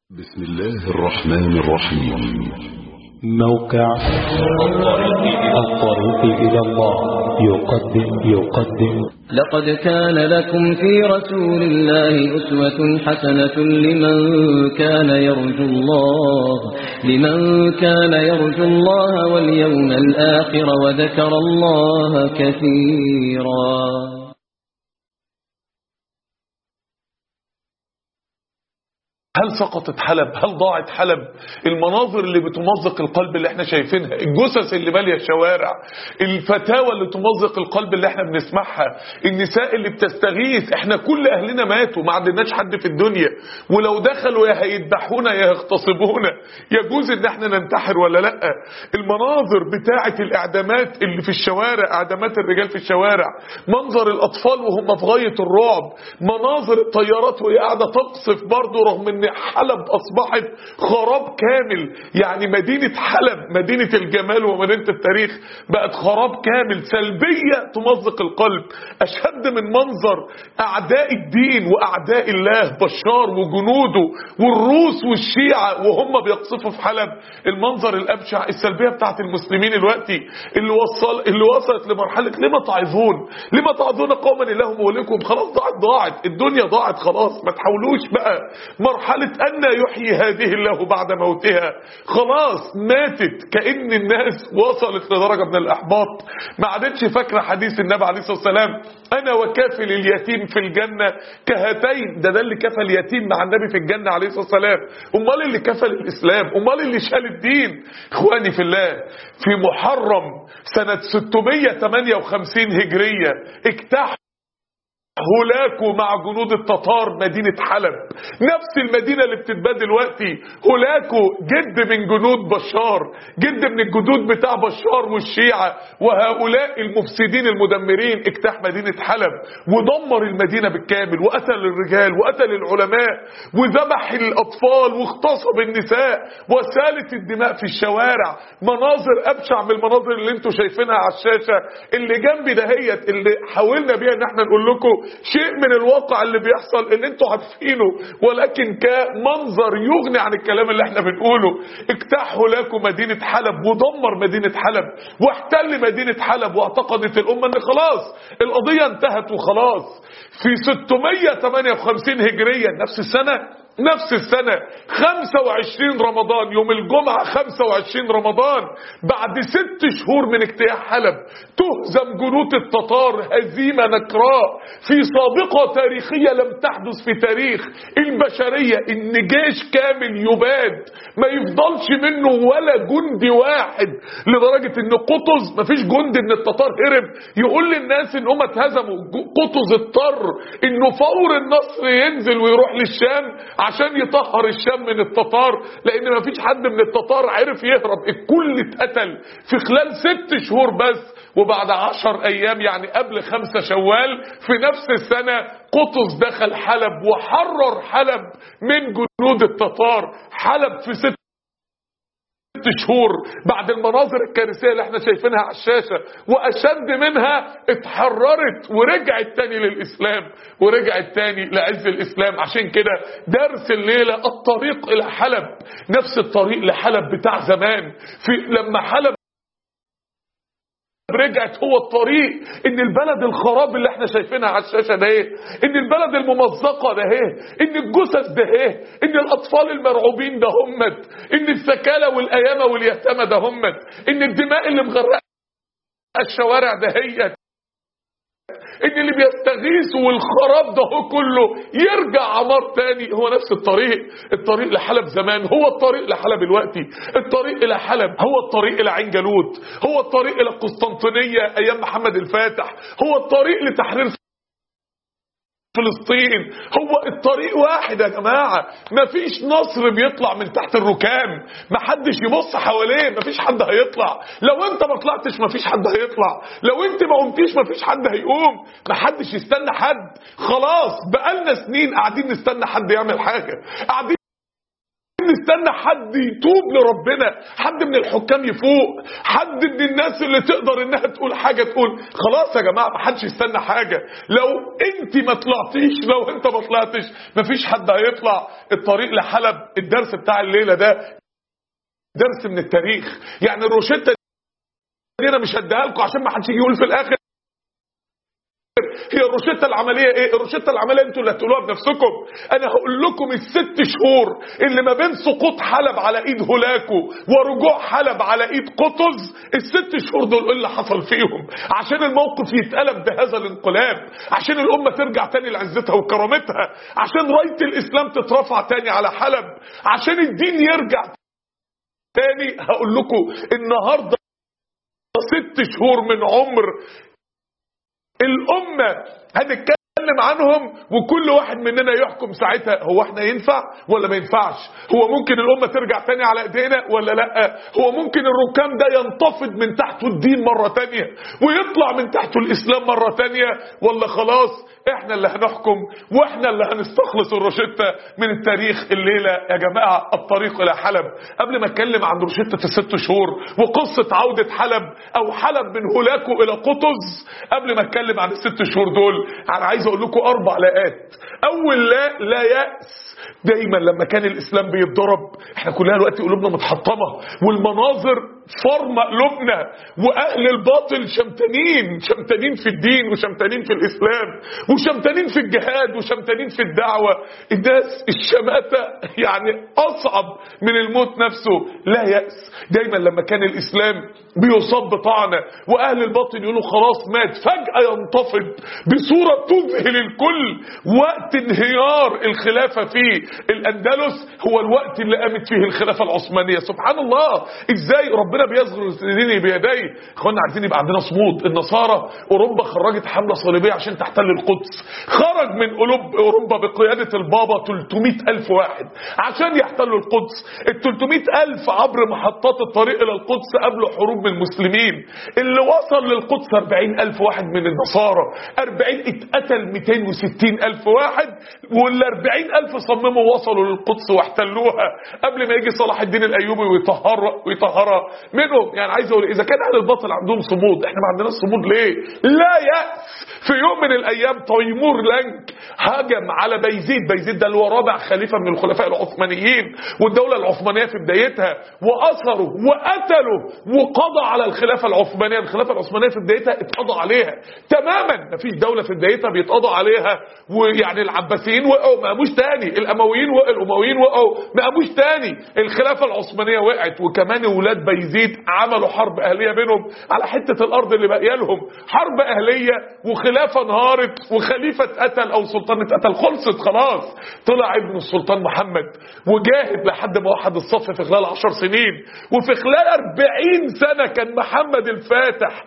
بسم الله الرحمن الرحيم موقع الطريق إلى الله يقدم يقدم لقد كان لكم في رسول الله أسوة حسنة لمن كان يرجو الله لمن كان يرجو الله واليوم الآخر وذكر الله كثيرا هل سقطت حلب هل ضاعت حلب المناظر اللي بتمزق القلب اللي احنا شايفينها الجثث اللي ماليه الشوارع الفتاوى اللي تمزق القلب اللي احنا بنسمعها النساء اللي بتستغيث احنا كل اهلنا ماتوا ما عندناش حد في الدنيا ولو دخلوا يا هيذبحونا يا يغتصبونا يجوز ان احنا ننتحر ولا لا المناظر بتاعه الاعدامات اللي في الشوارع اعدامات الرجال في الشوارع منظر الاطفال وهم في غايه الرعب مناظر الطيارات وهي قاعده تقصف برضه رغم ان حلب اصبحت خراب كامل يعني مدينه حلب مدينه الجمال ومدينه التاريخ بقت خراب كامل سلبيه تمزق القلب اشد من منظر اعداء الدين واعداء الله بشار وجنوده والروس والشيعه وهم بيقصفوا في حلب المنظر الابشع السلبيه بتاعت المسلمين دلوقتي اللي وصل اللي وصلت لمرحله لما تعظون لما تعظون قوما الله مولكم خلاص ضاعت ضاعت الدنيا ضاعت خلاص ما تحاولوش بقى مرحله ان يحيي هذه الله بعد موتها خلاص ماتت كان الناس وصلت لدرجه من الاحباط ما عادتش فاكره حديث النبي عليه الصلاه والسلام انا وكافل اليتيم في الجنه كهاتين ده ده اللي كفل اليتيم مع النبي في الجنه عليه الصلاه والسلام امال اللي كفل الاسلام امال اللي شال الدين اخواني في الله في محرم سنه 658 هجريه اجتاح هولاكو مع جنود التتار مدينة حلب نفس المدينة اللي بتتباد دلوقتي هولاكو جد من جنود بشار جد من الجدود بتاع بشار والشيعة وهؤلاء المفسدين المدمرين اجتاح مدينة حلب ودمر المدينة بالكامل وقتل الرجال وقتل العلماء وذبح الأطفال واغتصب النساء وسالت الدماء في الشوارع مناظر أبشع من المناظر اللي انتوا شايفينها على الشاشة اللي جنبي دهيت اللي حاولنا بيها ان احنا نقول لكم شيء من الواقع اللي بيحصل اللي انتوا عارفينه ولكن كمنظر يغني عن الكلام اللي احنا بنقوله اجتاحوا لكم مدينة حلب ودمر مدينة حلب واحتل مدينة حلب واعتقدت الأمة ان خلاص القضية انتهت وخلاص في 658 هجرية نفس السنة نفس السنة 25 رمضان يوم الجمعة 25 رمضان بعد ست شهور من اجتياح حلب تهزم جنود التتار هزيمة نكراء في سابقة تاريخية لم تحدث في تاريخ البشرية ان جيش كامل يباد ما يفضلش منه ولا جندي واحد لدرجة ان قطز مفيش جندي من التتار هرب يقول للناس ان هم اتهزموا قطز اضطر انه فور النصر ينزل ويروح للشام عشان يطهر الشام من التتار لان ما فيش حد من التتار عرف يهرب الكل اتقتل في خلال ست شهور بس وبعد عشر ايام يعني قبل خمسة شوال في نفس السنة قطز دخل حلب وحرر حلب من جنود التتار حلب في ست ست شهور بعد المناظر الكارثيه اللي احنا شايفينها على الشاشه واشد منها اتحررت ورجعت تاني للاسلام ورجعت تاني لعز الاسلام عشان كده درس الليله الطريق الى حلب نفس الطريق لحلب بتاع زمان في لما حلب رجعت هو الطريق ان البلد الخراب اللي احنا شايفينها على الشاشه ده ايه ان البلد الممزقه ده ايه ان الجثث ده ايه ان الاطفال المرعوبين ده همت ان السكالة والايامه واليتامى ده همت ان الدماء اللي مغرقه الشوارع ده هي ان اللي بيستغيثوا والخراب ده هو كله يرجع عمار تاني هو نفس الطريق الطريق لحلب زمان هو الطريق لحلب دلوقتي الطريق الى حلب هو الطريق الى عين جالوت هو الطريق الى القسطنطينيه ايام محمد الفاتح هو الطريق لتحرير فلسطين هو الطريق واحد يا جماعة مفيش نصر بيطلع من تحت الركام محدش يبص حواليه مفيش حد هيطلع لو انت ما طلعتش مفيش حد هيطلع لو انت ما قمتيش مفيش حد هيقوم محدش يستنى حد خلاص بقالنا سنين قاعدين نستنى حد يعمل حاجة قاعدين نستنى حد يتوب لربنا حد من الحكام يفوق حد من الناس اللي تقدر انها تقول حاجه تقول خلاص يا جماعه ما حدش يستنى حاجه لو انت ما طلعتيش لو انت ما طلعتش مفيش حد هيطلع الطريق لحلب الدرس بتاع الليله ده درس من التاريخ يعني الروشته دي انا مش هديها لكم عشان ما حدش يجي يقول في الاخر هي الروشته العمليه ايه الروشته العمليه انتوا اللي هتقولوها بنفسكم انا هقول لكم الست شهور اللي ما بين سقوط حلب على ايد هولاكو ورجوع حلب على ايد قطز الست شهور دول ايه اللي حصل فيهم عشان الموقف يتقلب بهذا الانقلاب عشان الامه ترجع تاني لعزتها وكرامتها عشان رايه الاسلام تترفع تاني على حلب عشان الدين يرجع تاني هقول لكم النهارده ست شهور من عمر الأمة هنتكلم عنهم وكل واحد مننا يحكم ساعتها هو احنا ينفع ولا ما ينفعش هو ممكن الأمة ترجع تاني على ايدينا ولا لا هو ممكن الركام ده ينتفض من تحته الدين مرة تانية ويطلع من تحته الإسلام مرة تانية ولا خلاص احنا اللي هنحكم واحنا اللي هنستخلص الروشتة من التاريخ الليلة يا جماعة الطريق الى حلب قبل ما اتكلم عن روشتة الست شهور وقصة عودة حلب او حلب من هولاكو الى قطز قبل ما اتكلم عن الست شهور دول انا عايز اقول لكم اربع لاءات اول لا لا يأس دايما لما كان الاسلام بيتضرب احنا كلنا دلوقتي قلوبنا متحطمه والمناظر فرمة قلوبنا واهل الباطل شمتانين شمتانين في الدين وشمتانين في الاسلام وشمتانين في الجهاد وشمتانين في الدعوة الناس الشماتة يعني اصعب من الموت نفسه لا يأس دايما لما كان الاسلام بيصاب بطعنة واهل الباطل يقولوا خلاص مات فجأة ينتفض بصورة تذهل الكل وقت انهيار الخلافة في الاندلس هو الوقت اللي قامت فيه الخلافة العثمانية سبحان الله ازاي ربنا بيصغر الدين بيديه اخوانا عايزين يبقى عندنا صمود النصارى اوروبا خرجت حملة صليبية عشان تحتل القدس خرج من قلوب اوروبا بقيادة البابا 300 الف واحد عشان يحتلوا القدس ال 300 الف عبر محطات الطريق الى القدس قبلوا حروب من المسلمين اللي وصل للقدس 40 الف واحد من النصارى 40 اتقتل 260 الف واحد وال 40 الف صمموا وصلوا للقدس واحتلوها قبل ما يجي صلاح الدين الايوبي ويطهر ويطهرها منهم يعني عايز اقول اذا كان اهل الباطل عندهم صمود احنا ما عندناش صمود ليه لا يأس في يوم من الايام تيمور لانك هجم على بيزيد بيزيد ده اللي هو رابع خليفه من الخلفاء العثمانيين والدوله العثمانيه في بدايتها واثروا وقتلوا وقضى على الخلافه العثمانيه الخلافه العثمانيه في بدايتها اتقضى عليها تماما مفيش دوله في بدايتها بيتقضى عليها ويعني العباسيين وقعوا ما قاموش تاني الامويين وقعوا الامويين وقعوا ما قاموش تاني الخلافه العثمانيه وقعت وكمان اولاد بيزيد عملوا حرب اهليه بينهم على حته الارض اللي باقيه لهم حرب اهليه وخلافه انهارت وخليفه اتقتل او سلطان اتقتل خلصت خلاص طلع ابن السلطان محمد وجاهد لحد ما وحد الصف في خلال عشر سنين وفي خلال أربعين سنة كان محمد الفاتح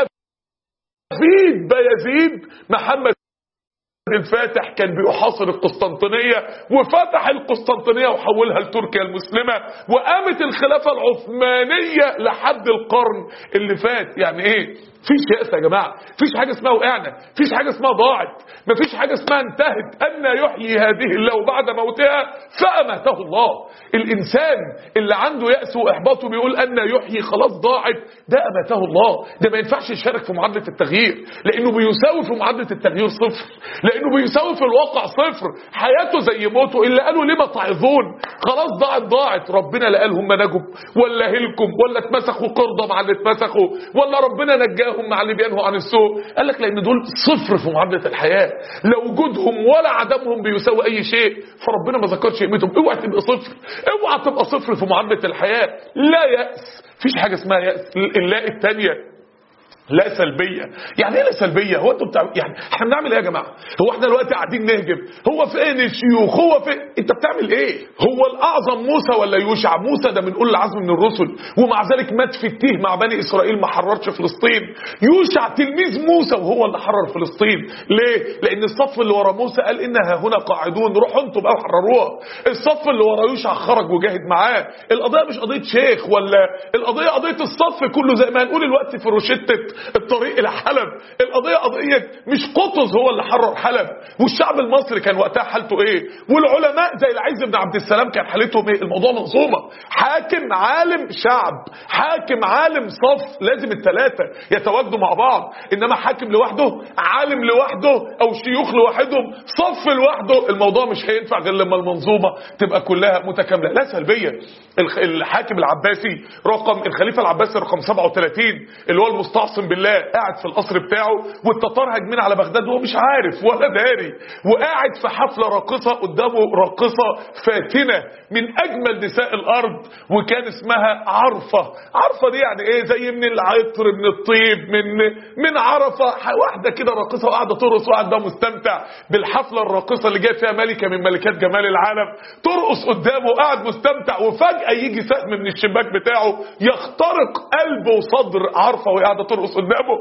حفيد بيزيد محمد الفاتح كان بيحاصر القسطنطينية وفتح القسطنطينية وحولها لتركيا المسلمة وقامت الخلافة العثمانية لحد القرن اللي فات يعني ايه فيش يأس يا جماعة فيش حاجة اسمها وقعنا فيش حاجة اسمها ضاعت مفيش حاجة اسمها انتهت أن يحيي هذه الله بعد موتها فأماته الله الإنسان اللي عنده يأس وإحباط وبيقول أن يحيي خلاص ضاعت ده أماته الله ده ما ينفعش يشارك في معادلة التغيير لأنه بيساوي في معادلة التغيير صفر لأنه بيساوي في الواقع صفر حياته زي موته إلا قالوا لما تعظون خلاص ضاعت ضاعت ربنا لا قال هم نجوا ولا هلكم ولا اتمسخوا قرضة مع اللي اتمسخوا ولا ربنا نجاهم مع اللي بينهوا عن السوء قال لك لأن دول صفر في معادلة الحياة لا وجودهم ولا عدمهم بيساوي أي شيء فربنا ما ذكرش قيمتهم اوعى تبقى صفر اوعى تبقى صفر في معادلة الحياة لا يأس فيش حاجة اسمها يأس اللاء الثانية لا سلبية يعني ايه لا سلبية هو انتوا بتعمل يعني احنا بنعمل ايه يا جماعة هو احنا دلوقتي قاعدين نهجم هو فين الشيوخ هو فين انت بتعمل ايه هو الاعظم موسى ولا يوشع موسى ده من اولي العزم من الرسل ومع ذلك مات في التيه مع بني اسرائيل ما حررش فلسطين يوشع تلميذ موسى وهو اللي حرر فلسطين ليه لان الصف اللي ورا موسى قال انها هنا قاعدون روحوا انتوا بقى وحرروها الصف اللي ورا يوشع خرج وجاهد معاه القضيه مش قضيه شيخ ولا القضيه قضيه الصف كله زي ما هنقول الوقت في روشته الطريق الى حلب القضيه قضيه مش قطز هو اللي حرر حلب والشعب المصري كان وقتها حالته ايه والعلماء زي العز بن عبد السلام كان حالتهم ايه الموضوع منظومه حاكم عالم شعب حاكم عالم صف لازم الثلاثه يتواجدوا مع بعض انما حاكم لوحده عالم لوحده او شيوخ لوحدهم صف لوحده الموضوع مش هينفع غير لما المنظومه تبقى كلها متكامله لا سلبيه الخ- الحاكم العباسي رقم الخليفه العباسي رقم 37 اللي هو المستعصم بالله قاعد في القصر بتاعه والتتار هاجمين على بغداد وهو مش عارف ولا داري وقاعد في حفله راقصه قدامه راقصه فاتنه من اجمل نساء الارض وكان اسمها عرفه عرفه دي يعني ايه زي من العطر من الطيب من من عرفه ح- واحده كده راقصه وقاعده ترقص وقاعد بقى مستمتع بالحفله الراقصه اللي جايه فيها ملكه من ملكات جمال العالم ترقص قدامه وقاعد مستمتع وفجاه يجي سهم من الشباك بتاعه يخترق قلب وصدر عرفه وهي قاعده ترقص قدامه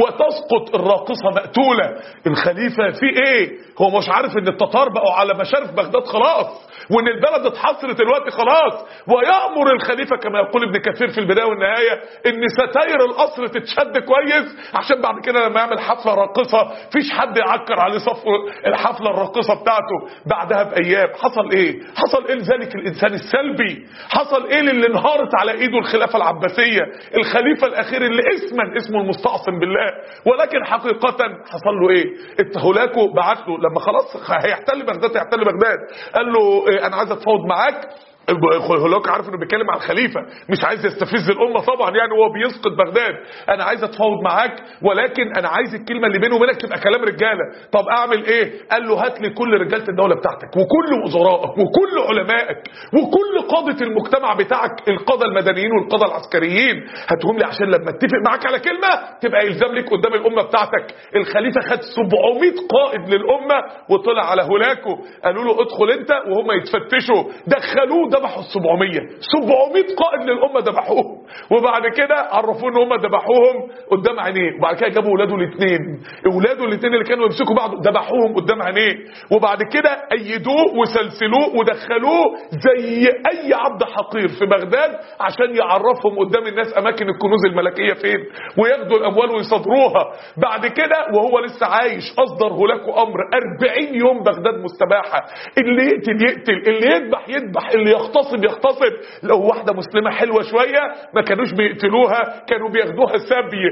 وتسقط الراقصه مقتوله الخليفه في ايه هو مش عارف ان التتار بقوا على مشارف بغداد خلاص وان البلد اتحصرت الوقت خلاص ويامر الخليفه كما يقول ابن كثير في البدايه والنهايه ان ستاير القصر تتشد كويس عشان بعد كده لما يعمل حفله راقصه فيش حد يعكر عليه صف الحفله الراقصه بتاعته بعدها بايام حصل ايه حصل ايه لذلك الانسان السلبي حصل ايه للي انهارت على ايده الخلافه العباسيه الخليفه الاخير اللي اسما اسمه المستعصم بالله ولكن حقيقه حصل له ايه هولاكو بعت له لما خلاص هيحتل بغداد هيحتل بغداد قال له إيه انا عايز اتفاوض معاك هولاكو عارف انه بيتكلم عن الخليفه مش عايز يستفز الامه طبعا يعني هو بيسقط بغداد انا عايز اتفاوض معاك ولكن انا عايز الكلمه اللي بيني وبينك تبقى كلام رجاله طب اعمل ايه قال له هات لي كل رجاله الدوله بتاعتك وكل وزرائك وكل علمائك وكل قاده المجتمع بتاعك القاده المدنيين والقاده العسكريين هاتهم لي عشان لما اتفق معاك على كلمه تبقى الزام ليك قدام الامه بتاعتك الخليفه خد 700 قائد للامه وطلع على هولاكو قالوا له ادخل انت وهم يتفتشوا دخلوه ذبحوا ال 700 700 قائد للامه ذبحوهم وبعد كده عرفوه ان هم ذبحوهم قدام عينيه وبعد كده جابوا اولاده الاثنين اولاده الاثنين اللي كانوا يمسكوا بعض ذبحوهم قدام عينيه وبعد كده ايدوه وسلسلوه ودخلوه زي اي عبد حقير في بغداد عشان يعرفهم قدام الناس اماكن الكنوز الملكيه فين وياخدوا الاموال ويصادروها بعد كده وهو لسه عايش اصدر هولاكو امر 40 يوم بغداد مستباحه اللي يقتل يقتل اللي يذبح يذبح اللي يغتصب يغتصب لو واحده مسلمه حلوه شويه ما كانوش بيقتلوها كانوا بياخدوها سبي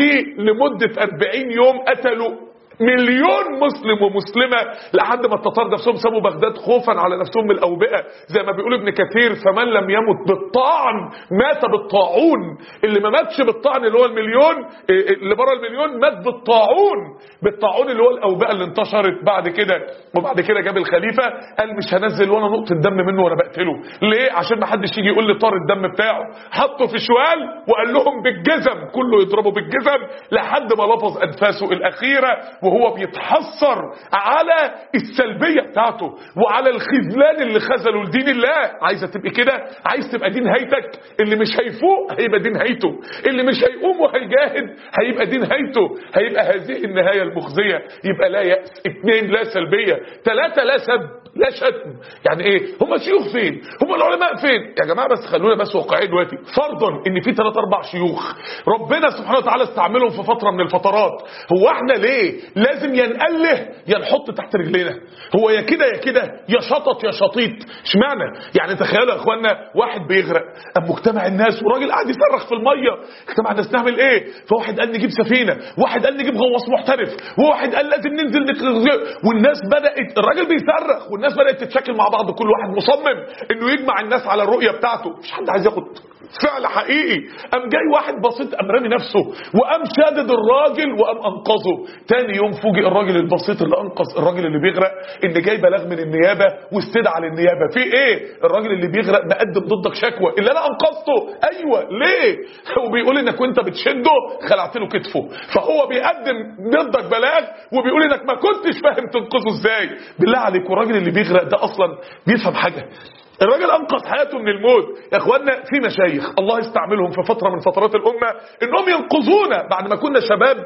ولمده 40 يوم قتلوا مليون مسلم ومسلمة لحد ما التتار نفسهم سابوا بغداد خوفا على نفسهم من الأوبئة زي ما بيقول ابن كثير فمن لم يمت بالطعن مات بالطاعون اللي ما ماتش بالطعن اللي هو المليون اللي بره المليون مات بالطاعون بالطاعون اللي هو الأوبئة اللي انتشرت بعد كده وبعد كده جاب الخليفة قال مش هنزل ولا نقطة دم منه وانا بقتله ليه عشان ما حدش يجي يقول لي طار الدم بتاعه حطه في شوال وقال لهم بالجزم كله يضربه بالجزم لحد ما لفظ أنفاسه الأخيرة وهو بيتحسر على السلبية بتاعته وعلى الخذلان اللي خذله لدين الله عايزة تبقى كده عايز تبقى دين هيتك اللي مش هيفوق هيبقى دين هيته اللي مش هيقوم وهيجاهد هيبقى دين هيته هيبقى هذه النهاية المخزية يبقى لا يأس اثنين لا سلبية ثلاثة لا سب لا شتم يعني ايه هم الشيوخ فين هم العلماء فين يا جماعه بس خلونا بس واقعيين دلوقتي فرضا ان في ثلاث اربع شيوخ ربنا سبحانه وتعالى استعملهم في فتره من الفترات هو احنا ليه لازم يا نقله يا نحط تحت رجلينا هو يا كده يا كده يا شطط يا شطيط اشمعنى يعني تخيلوا يا اخوانا واحد بيغرق ام مجتمع الناس وراجل قاعد يصرخ في الميه اجتمع الناس نعمل ايه فواحد قال نجيب سفينه واحد قال نجيب غواص محترف وواحد قال لازم ننزل نك- والناس بدات الراجل بيصرخ والناس بدات تتشكل مع بعض كل واحد مصمم انه يجمع الناس على الرؤيه بتاعته مش حد عايز ياخد فعل حقيقي قام جاي واحد بسيط قام رامي نفسه وقام شادد الراجل وقام انقذه تاني يوم فوجئ الراجل البسيط اللي انقذ الراجل اللي بيغرق ان جاي بلاغ من النيابه واستدعى للنيابه في ايه الراجل اللي بيغرق مقدم ضدك شكوى اللي انا انقذته ايوه ليه هو بيقول انك وانت بتشده خلعت له كتفه فهو بيقدم ضدك بلاغ وبيقول انك ما كنتش فاهم تنقذه ازاي بالله عليك والراجل اللي بيغرق ده اصلا بيفهم حاجه الراجل انقذ حياته من الموت يا اخوانا في مشايخ الله يستعملهم في فتره من فترات الامه انهم ينقذونا بعد ما كنا شباب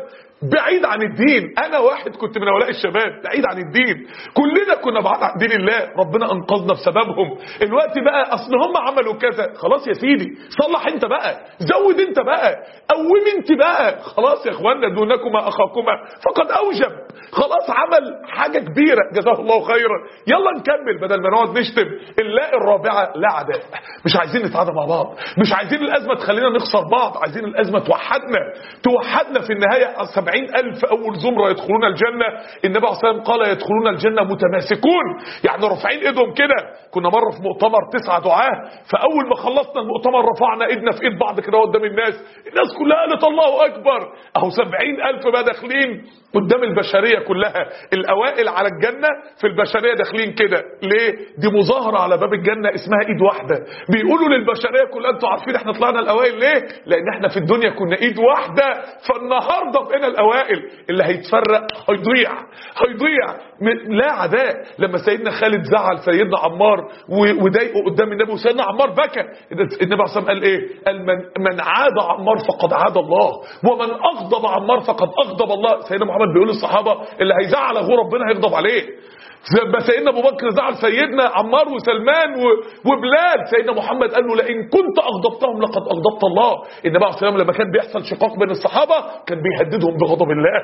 بعيد عن الدين انا واحد كنت من اولياء الشباب بعيد عن الدين كلنا كنا بعاد عن دين الله ربنا انقذنا بسببهم الوقت بقى اصل هم عملوا كذا خلاص يا سيدي صلح انت بقى زود انت بقى قوم انت بقى خلاص يا اخوانا دونكما اخاكما فقد اوجب خلاص عمل حاجه كبيره جزاه الله خيرا يلا نكمل بدل ما نقعد نشتم اللاء الرابعه لا عداء مش عايزين نتعادى مع بعض مش عايزين الازمه تخلينا نخسر بعض عايزين الازمه توحدنا توحدنا في النهايه سبعين ألف أول زمرة يدخلون الجنة النبي عليه الصلاة والسلام قال يدخلون الجنة متماسكون يعني رافعين ايدهم كده كنا مرة في مؤتمر تسعة دعاه فأول ما خلصنا المؤتمر رفعنا ايدنا في ايد بعض كده قدام الناس الناس كلها قالت الله أكبر أهو سبعين ألف بقى داخلين قدام البشرية كلها الأوائل على الجنة في البشرية داخلين كده ليه دي مظاهرة على باب الجنة اسمها ايد واحدة بيقولوا للبشرية كلها انتوا عارفين احنا طلعنا الأوائل ليه لأن احنا في الدنيا كنا ايد واحدة فالنهاردة بقينا الأوائل اللي هيتفرق هيضيع هيضيع م- لا عداء لما سيدنا خالد زعل سيدنا عمار و- وضايقه قدام النبي وسيدنا عمار بكى النبي عليه الصلاة والسلام قال ايه قال من, من عاد عمار فقد عاد الله ومن أغضب عمار فقد أغضب الله سيدنا محمد بيقول للصحابة اللي هيزعل اخوه ربنا هيغضب عليه زي ما سيدنا ابو بكر زعل سيدنا عمار وسلمان و- وبلال سيدنا محمد قال له لئن كنت اغضبتهم لقد اغضبت الله النبي عليه الصلاه والسلام لما كان بيحصل شقاق بين الصحابه كان بيهددهم بغضب الله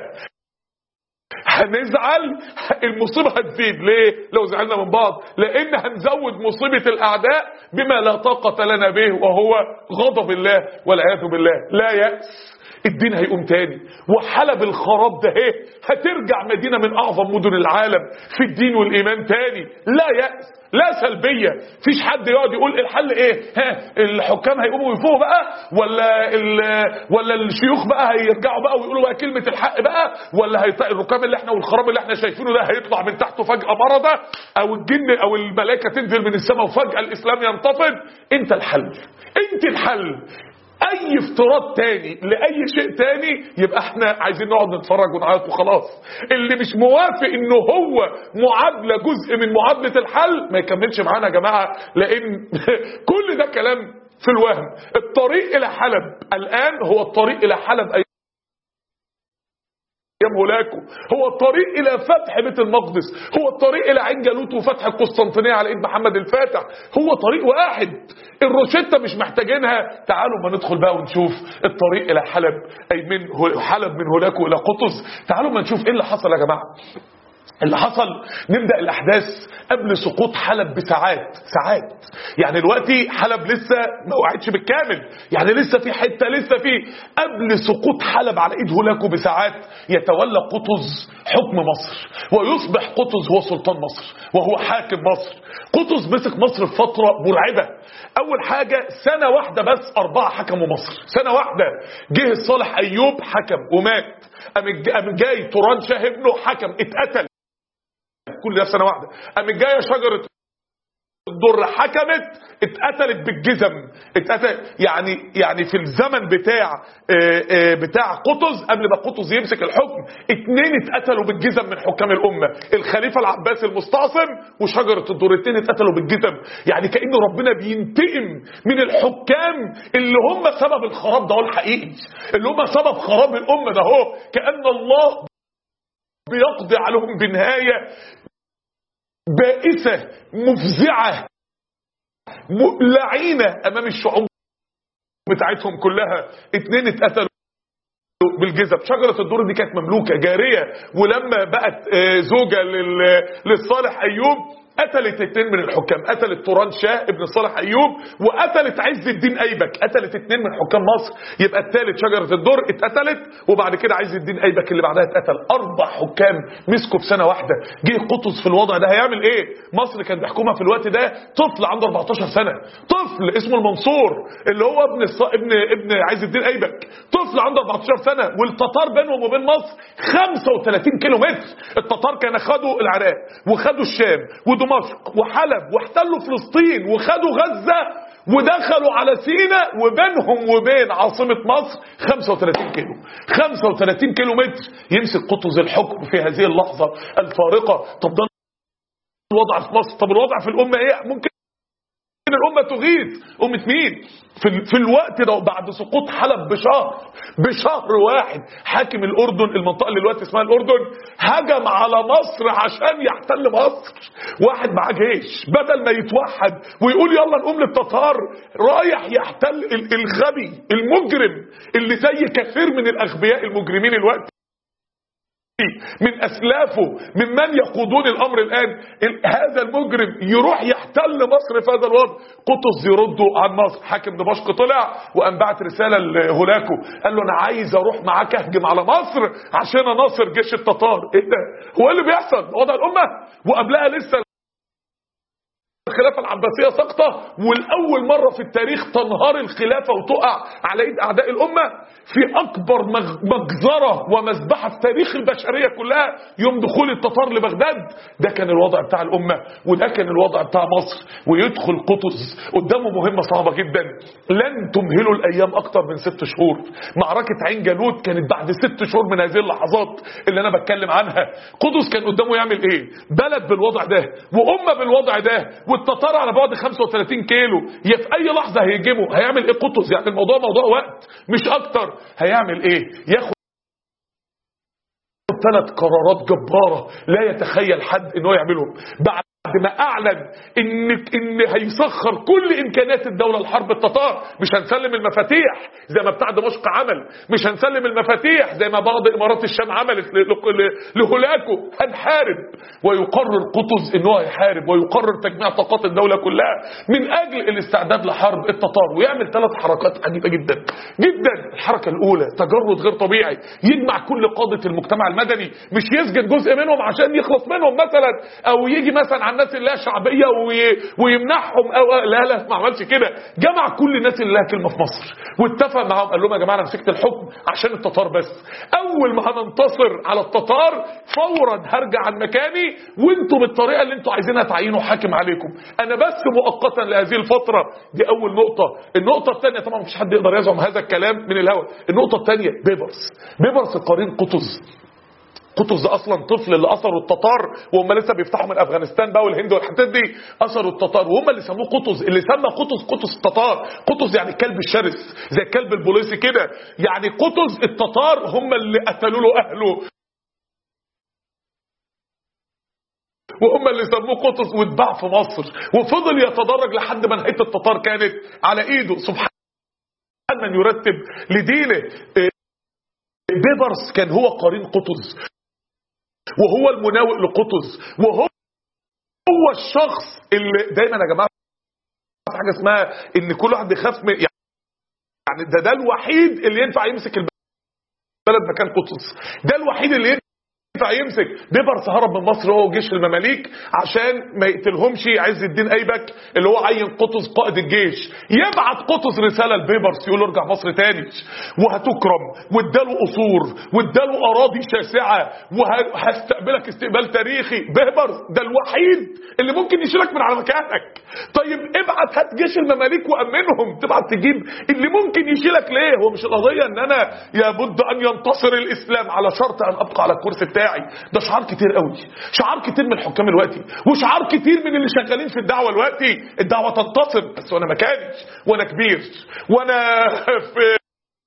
هنزعل المصيبة هتزيد ليه لو زعلنا من بعض لان هنزود مصيبة الاعداء بما لا طاقة لنا به وهو غضب الله والعياذ بالله لا يأس الدين هيقوم تاني وحلب الخراب ده ايه هترجع مدينة من اعظم مدن العالم في الدين والايمان تاني لا يأس لا سلبية فيش حد يقعد يقول الحل ايه ها الحكام هيقوموا يفوقوا بقى ولا ال- ولا الشيوخ بقى هيرجعوا بقى ويقولوا بقى كلمة الحق بقى ولا هيط... الركام اللي احنا والخراب اللي احنا شايفينه ده هيطلع من تحته فجأة مرضى او الجن او الملائكة تنزل من السماء وفجأة الاسلام ينتفض انت الحل انت الحل اي افتراض تاني لاي شيء تاني يبقى احنا عايزين نقعد نتفرج ونعيط وخلاص اللي مش موافق انه هو معادله جزء من معادله الحل ما يكملش معانا يا جماعه لان كل ده كلام في الوهم الطريق الى حلب الان هو الطريق الى حلب أي ايام هولاكو هو الطريق الى فتح بيت المقدس هو الطريق الى عين جالوت وفتح القسطنطينيه على ايد محمد الفاتح هو طريق واحد الروشته مش محتاجينها تعالوا ما ندخل بقى ونشوف الطريق الى حلب اي من هو- حلب من هولاكو الى قطز تعالوا ما نشوف ايه اللي حصل يا جماعه اللي حصل نبدأ الأحداث قبل سقوط حلب بساعات ساعات يعني دلوقتي حلب لسه ما وقعتش بالكامل يعني لسه في حتة لسه في قبل سقوط حلب على ايد هولاكو بساعات يتولى قطز حكم مصر ويصبح قطز هو سلطان مصر وهو حاكم مصر قطز مسك مصر في فترة مرعبة أول حاجة سنة واحدة بس أربعة حكموا مصر سنة واحدة جه الصالح أيوب حكم ومات قام الج- قام جاي توران شاه ابنه حكم اتقتل كل ده في سنه واحده قامت جايه شجره الضر حكمت اتقتلت بالجزم اتقتل يعني يعني في الزمن بتاع آه، آه، بتاع قطز قبل ما قطز يمسك الحكم اتنين اتقتلوا بالجزم من حكام الامه الخليفه العباسي المستعصم وشجره الضر اتنين اتقتلوا بالجزم يعني كأن ربنا بينتقم من الحكام اللي هم سبب الخراب ده هو الحقيقي اللي هم سبب خراب الامه ده هو كأن الله بيقضي عليهم بنهايه بائسة مفزعة م- لعينة أمام الشعوب بتاعتهم كلها اتنين اتقتلوا بالجزم شجرة الدور دي كانت مملوكة جارية ولما بقت آه، زوجة لل- للصالح أيوب قتلت اتنين من الحكام قتلت توران شاه ابن صالح ايوب وقتلت عز الدين ايبك قتلت اتنين من حكام مصر يبقى التالت شجره الدر اتقتلت وبعد كده عز الدين ايبك اللي بعدها اتقتل اربع حكام مسكوا في سنه واحده جه قطز في الوضع ده هيعمل ايه مصر كان بيحكمها في الوقت ده طفل عنده 14 سنه طفل اسمه المنصور اللي هو ابن الص... ابن ابن عز الدين ايبك طفل عنده 14 سنه والتتار بينهم وبين مصر 35 كيلو متر التتار كانوا خدوا العراق وخدوا الشام ودمشق وحلب واحتلوا فلسطين وخدوا غزه ودخلوا على سيناء وبينهم وبين عاصمة مصر 35 كيلو 35 كيلو متر يمسك قطز الحكم في هذه اللحظة الفارقة طب ده الوضع في مصر طب الوضع في الأمة ايه ممكن الامه تغيث امه مين في, ال- في الوقت ده بعد سقوط حلب بشهر بشهر واحد حاكم الاردن المنطقه اللي دلوقتي اسمها الاردن هجم على مصر عشان يحتل مصر واحد معاه جيش بدل ما يتوحد ويقول يلا نقوم للتتار رايح يحتل ال- الغبي المجرم اللي زي كثير من الاغبياء المجرمين الوقت من اسلافه ممن يقودون الامر الان ال- هذا المجرم يروح يحتل مصر في هذا الوضع قطز يردوا عن مصر حاكم دمشق طلع وقام بعت رساله لهولاكو قال له انا عايز اروح معاك اهجم على مصر عشان اناصر جيش التتار ايه ده هو إيه اللي بيحصل وضع الامه وقبلها لسه الخلافة العباسية سقطة والأول مرة في التاريخ تنهار الخلافة وتقع على إيد أعداء الأمة في أكبر مغ- مجزرة ومذبحة في تاريخ البشرية كلها يوم دخول التتار لبغداد ده كان الوضع بتاع الأمة وده كان الوضع بتاع مصر ويدخل قطز قدامه مهمة صعبة جدا لن تمهلوا الأيام أكتر من ست شهور معركة عين جالوت كانت بعد ست شهور من هذه اللحظات اللي أنا بتكلم عنها قطز كان قدامه يعمل إيه بلد بالوضع ده وأمة بالوضع ده والتتار على بعد 35 كيلو يا في أي لحظة هيجيبوا هيعمل إيه قطز يعني الموضوع موضوع وقت مش أكتر هيعمل إيه ياخد ثلاث قرارات جبارة لا يتخيل حد انه يعملهم بعد ما اعلن ان ان هيسخر كل امكانيات الدوله لحرب التتار مش هنسلم المفاتيح زي ما بتاع دمشق عمل مش هنسلم المفاتيح زي ما بعض امارات الشام عملت ل- ل- لهولاكو هنحارب ويقرر قطز ان هو هيحارب ويقرر تجميع طاقات الدوله كلها من اجل الاستعداد لحرب التتار ويعمل ثلاث حركات عجيبه جدا جدا الحركه الاولى تجرد غير طبيعي يجمع كل قاده المجتمع المدني مش يسجن جزء منهم عشان يخلص منهم مثلا او يجي مثلا على الناس اللي لها شعبيه وي... ويمنعهم او لا لا ما عملش كده جمع كل الناس اللي لها كلمه في مصر واتفق معاهم قال لهم يا جماعه انا مسكت الحكم عشان التتار بس اول ما هننتصر على التتار فورا هرجع عن مكاني وانتوا بالطريقه اللي انتوا عايزينها تعينوا حاكم عليكم انا بس مؤقتا لهذه الفتره دي اول نقطه النقطه الثانيه طبعا مفيش حد يقدر يزعم هذا الكلام من الهوى النقطه الثانيه بيبرس بيبرس قرين قطز قطز ده اصلا طفل اللي اثروا التتار وهم لسه بيفتحوا من افغانستان بقى والهند والحتت دي اثروا التتار وهم اللي سموه قطز اللي سمى قطز قطز التتار قطز يعني الكلب الشرس زي الكلب البوليسي كده يعني قطز التتار هم اللي قتلوا له اهله وهم اللي سموه قطز واتباع في مصر وفضل يتدرج لحد ما نهايه التتار كانت على ايده سبحان من يرتب لدينه إيه، بيبرس كان هو قرين قطز وهو المناوئ لقطز وهو هو الشخص اللي دايما يا جماعه في حاجه اسمها ان كل واحد بيخاف من يعني ده ده الوحيد اللي ينفع يمسك البلد مكان قطز ده الوحيد اللي ينفع يمسك بيبرس هرب من مصر هو وجيش المماليك عشان ما يقتلهمش عز الدين ايبك اللي هو عين قطز قائد الجيش يبعت قطز رساله لبيبرس يقول له ارجع مصر تاني وهتكرم واداله قصور واداله اراضي شاسعه وهستقبلك استقبال تاريخي بيبرس ده الوحيد اللي ممكن يشيلك من على مكانك طيب ابعت هات جيش المماليك وامنهم تبعت تجيب اللي ممكن يشيلك ليه هو مش القضيه ان انا يبد ان ينتصر الاسلام على شرط ان ابقى على الكرسي بتاعي ده شعار كتير قوي شعار كتير من الحكام الوقتي وشعار كتير من اللي شغالين في الدعوه الوقتي الدعوه تنتصر بس وانا مكاني وانا كبير وانا في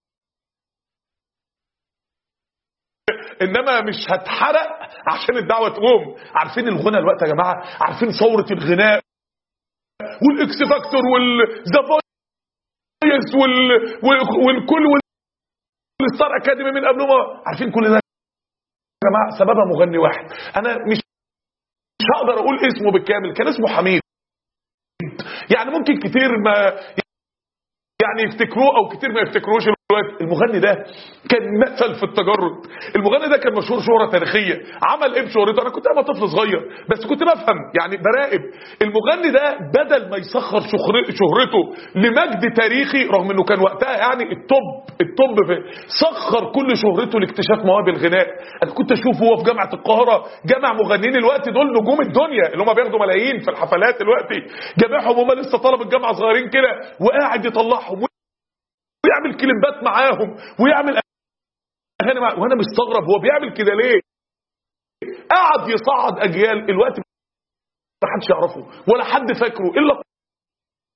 انما مش هتحرق عشان الدعوه تقوم عارفين الغنى الوقت يا جماعه عارفين ثوره الغناء والاكس فاكتور والذا فويس وال... وال... والكل والستار اكاديمي من قبل ما عارفين كل ده يا جماعه سببها مغني واحد انا مش مش هقدر اقول اسمه بالكامل كان اسمه حميد يعني ممكن كتير ما يعني يفتكروه او كتير ما يفتكروش الوقت المغني ده كان مثل في التجرد المغني ده كان مشهور شهرة تاريخية عمل ايه بشهرته انا كنت انا طفل صغير بس كنت بفهم يعني براقب المغني ده بدل ما يسخر شهر- شهرته لمجد تاريخي رغم انه كان وقتها يعني التوب التوب في سخر كل شهرته لاكتشاف مواهب الغناء انا كنت اشوفه هو في جامعة القاهرة جامع مغنيين الوقت دول نجوم الدنيا اللي هم بياخدوا ملايين في الحفلات الوقت جامعهم هم لسه طلبة الجامعة صغيرين كده وقاعد يطلعهم ويعمل كليبات معاهم ويعمل اغاني معاهم وانا مستغرب هو بيعمل كده ليه قعد يصعد اجيال الوقت ما حدش يعرفه ولا حد فاكره الا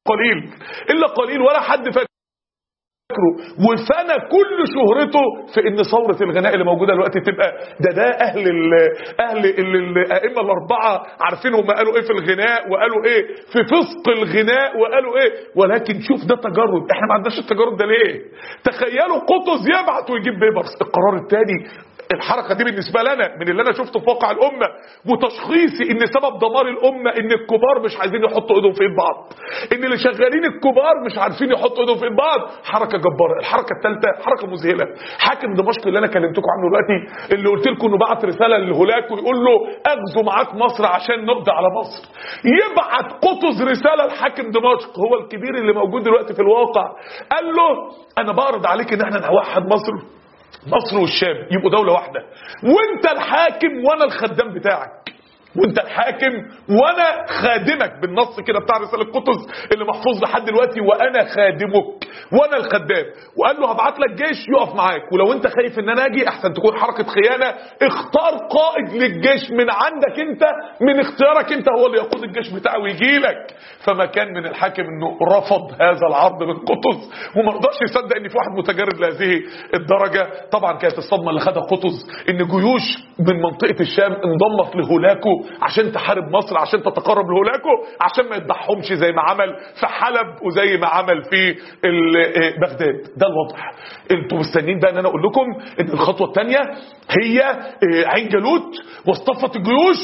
قليل الا قليل ولا حد فاكر فاكره وفنى كل شهرته في ان ثوره الغناء اللي موجوده دلوقتي تبقى ده ده اهل ال اهل ال- الائمه الاربعه عارفين هم قالوا ايه في الغناء وقالوا ايه في فسق الغناء وقالوا ايه ولكن شوف ده تجرد احنا ما عندناش التجرد ده ليه تخيلوا قطز يبعت ويجيب بيبرس القرار الثاني الحركه دي بالنسبه لنا من اللي انا شفته في واقع الامه وتشخيصي ان سبب دمار الامه ان الكبار مش عايزين يحطوا ايدهم في ايد بعض ان اللي شغالين الكبار مش عارفين يحطوا ايدهم في ايد بعض حركه جباره الحركه الثالثه حركه مذهله حاكم دمشق اللي انا كلمتكم عنه دلوقتي اللي قلت لكم انه بعت رساله للهولاك ويقول له اغزو معاك مصر عشان نقضي على مصر يبعت قطز رساله لحاكم دمشق هو الكبير اللي موجود دلوقتي في الواقع قال له انا بعرض عليك ان احنا نوحد مصر مصر والشام يبقوا دولة واحدة وانت الحاكم وانا الخدام بتاعك وانت الحاكم وانا خادمك بالنص كده بتاع رسالة قطز اللي محفوظ لحد دلوقتي وانا خادمك وانا الخدام وقال له هبعت لك جيش يقف معاك ولو انت خايف ان انا اجي احسن تكون حركة خيانة اختار قائد للجيش من عندك انت من اختيارك انت هو اللي يقود الجيش بتاعه ويجي لك فما كان من الحاكم انه رفض هذا العرض من قطز وما رضاش يصدق ان في واحد متجرد لهذه الدرجة طبعا كانت الصدمة اللي خدها قطز ان جيوش من منطقة الشام انضمت لهولاكو عشان تحارب مصر عشان تتقرب لهولاكو عشان ما يذبحهمش زي ما عمل في حلب وزي ما عمل في ال- آه، بغداد ده الوضع انتوا مستنيين بقى ان انا اقول لكم ان الخطوة الثانية هي آه، عين جالوت واصطفت الجيوش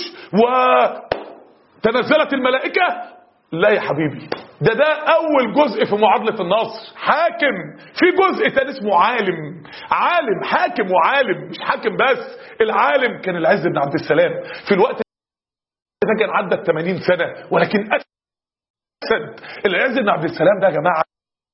وتنزلت الملائكة لا يا حبيبي ده ده اول جزء في معادلة النصر حاكم في جزء تاني اسمه عالم عالم حاكم وعالم مش حاكم بس العالم كان العز بن عبد السلام في الوقت ده كان عدى 80 سنة ولكن أسد العز بن عبد السلام ده يا جماعة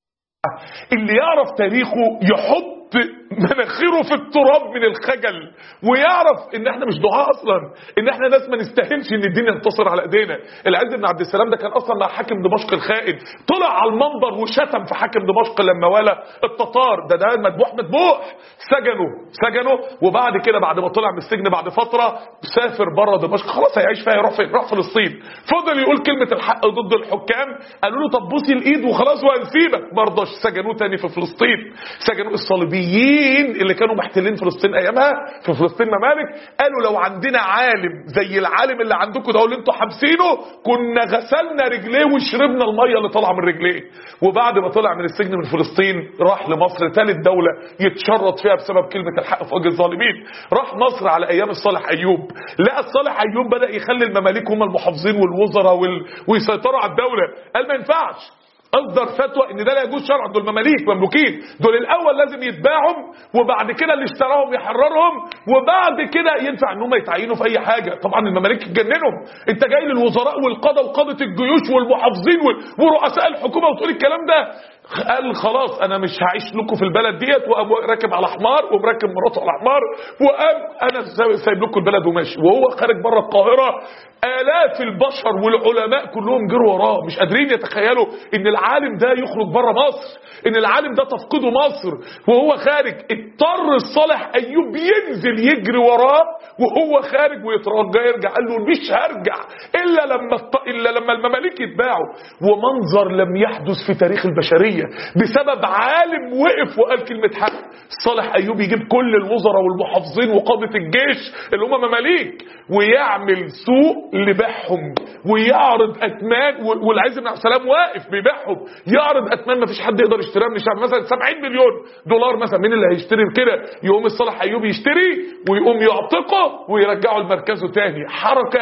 اللي يعرف تاريخه يحط مناخيره في التراب من الخجل ويعرف ان احنا مش دعاء اصلا ان احنا ناس ما نستاهلش ان الدين ينتصر على ايدينا العز بن عبد السلام ده كان اصلا مع حاكم دمشق الخائن طلع على المنبر وشتم في حاكم دمشق لما والى التتار ده ده مذبوح مذبوح سجنه سجنه وبعد كده بعد ما طلع من السجن بعد فتره سافر بره دمشق خلاص هيعيش فيها يروح فين راح فلسطين فضل يقول كلمه الحق ضد الحكام قالوا له طب بوسي الايد وخلاص وهنسيبك ما رضاش سجنوه تاني في فلسطين سجنوه الصليبيين اللي كانوا محتلين فلسطين ايامها في فلسطين ممالك قالوا لو عندنا عالم زي العالم اللي عندكم ده اللي انتوا حابسينه كنا غسلنا رجليه وشربنا الميه اللي طالعه من رجليه وبعد ما طلع من السجن من فلسطين راح لمصر ثالث دوله يتشرط فيها بسبب كلمه الحق في وجه الظالمين راح مصر على ايام الصالح ايوب لقى الصالح ايوب بدا يخلي المماليك هم المحافظين والوزراء وال... ويسيطروا على الدوله قال ما ينفعش اصدر فتوى ان ده لا يجوز شرعا دول مماليك مملوكين دول الاول لازم يتباعوا وبعد كده اللي اشتراهم يحررهم وبعد كده ينفع ان هم يتعينوا في اي حاجه طبعا المماليك اتجننوا انت جاي للوزراء والقاده وقاده الجيوش والمحافظين وال- ورؤساء الحكومه وتقول الكلام ده قال خلاص انا مش هعيش لكم في البلد ديت وقام راكب على حمار ومركب مراته على حمار وقام انا سايب لكم البلد وماشي وهو خارج بره القاهره آلاف البشر والعلماء كلهم جروا وراه مش قادرين يتخيلوا ان العالم ده يخرج بره مصر ان العالم ده تفقده مصر وهو خارج اضطر الصالح ايوب ينزل يجري وراه وهو خارج ويترجى يرجع قال له مش هرجع الا لما الط- الا لما المماليك يتباعوا ومنظر لم يحدث في تاريخ البشريه بسبب عالم وقف وقال كلمه حق صالح ايوب يجيب كل الوزراء والمحافظين وقاده الجيش اللي هم مماليك ويعمل سوق لبيعهم ويعرض اتمان و- والعز بن عبد السلام واقف بيبيعهم يعرض اتمان ما فيش حد يقدر يشتريها من الشعب مثلا 70 مليون دولار مثلا مين اللي هيشتري كده يقوم الصالح ايوب يشتري ويقوم يعتقه ويرجعه لمركزه تاني حركه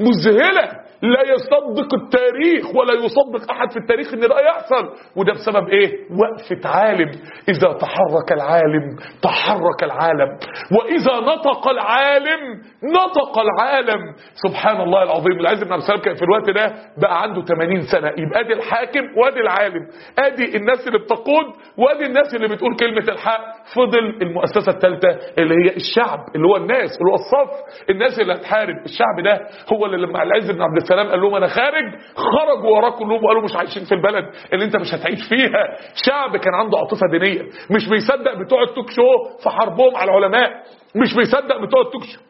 مذهله لا يصدق التاريخ ولا يصدق احد في التاريخ ان ده يحصل وده بسبب ايه وقفه عالم اذا تحرك العالم تحرك العالم واذا نطق العالم نطق العالم سبحان الله العظيم العز بن عبد السلام كان في الوقت ده بقى عنده 80 سنه يبقى ادي الحاكم وادي العالم ادي الناس اللي بتقود وادي الناس اللي بتقول كلمه الحق فضل المؤسسه الثالثه اللي هي الشعب اللي هو الناس اللي هو الصف الناس اللي هتحارب الشعب ده هو اللي لما العز بن عبد السلام قال لهم انا خارج خرجوا وراه كلهم وقالوا مش عايشين في البلد اللي انت مش هتعيش فيها شعب كان عنده عاطفه دينيه مش بيصدق بتوع التوك شو في حربهم على العلماء مش بيصدق بتوع التوك شو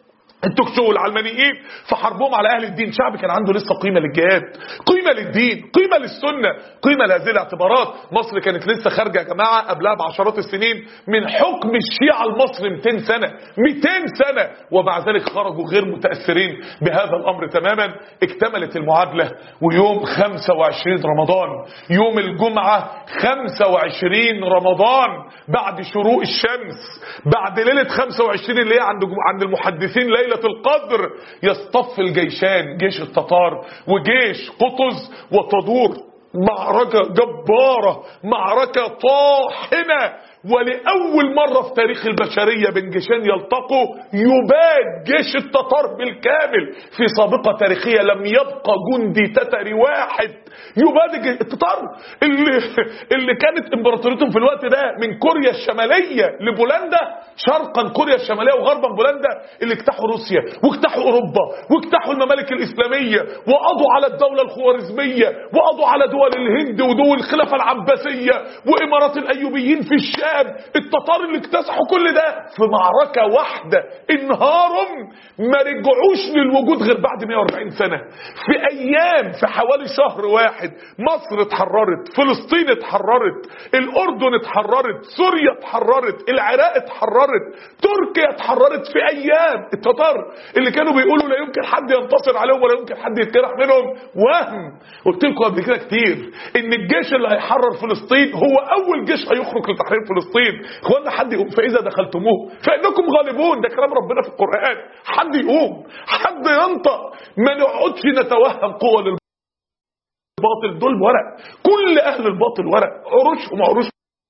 التوك شو العلمانيين في حربهم على اهل الدين شعب كان عنده لسه قيمه للجهاد قيمه للدين قيمه للسنه قيمه لهذه الاعتبارات مصر كانت لسه خارجه يا جماعه قبلها بعشرات السنين من حكم الشيعه المصري 200 سنه 200 سنه ومع ذلك خرجوا غير متاثرين بهذا الامر تماما اكتملت المعادله ويوم 25 رمضان يوم الجمعه 25 رمضان بعد شروق الشمس بعد ليله 25 اللي هي عند عند المحدثين ليله القدر يصطف الجيشان جيش التتار وجيش قطز وتدور معركة جبارة معركة طاحنة ولأول مرة في تاريخ البشرية بين جيشان يلتقوا يباد جيش التتار بالكامل في سابقة تاريخية لم يبقى جندي تتري واحد يباد التتار اللي, اللي كانت امبراطوريتهم في الوقت ده من كوريا الشمالية لبولندا شرقا كوريا الشمالية وغربا بولندا اللي اجتاحوا روسيا واجتاحوا اوروبا واجتاحوا الممالك الاسلامية وقضوا على الدولة الخوارزمية وقضوا على دول الهند ودول الخلافة العباسية وامارات الايوبيين في الشام التتار اللي اكتسحوا كل ده في معركة واحدة انهارهم ما رجعوش للوجود غير بعد 140 سنة في ايام في حوالي شهر واحد مصر اتحررت فلسطين اتحررت الاردن اتحررت سوريا اتحررت العراق اتحررت تركيا اتحررت في ايام التتار اللي كانوا بيقولوا لا يمكن حد ينتصر عليهم ولا يمكن حد يتكرح منهم وهم قلت لكم قبل كده كتير ان الجيش اللي هيحرر فلسطين هو اول جيش هيخرج لتحرير فلسطين اخوانا حد يقوم فاذا دخلتموه فانكم غالبون ده كلام ربنا في القران حد يقوم حد ينطق ما نقعدش نتوهم قوه للباطل دول ورق كل اهل الباطل ورق عروشهم عروش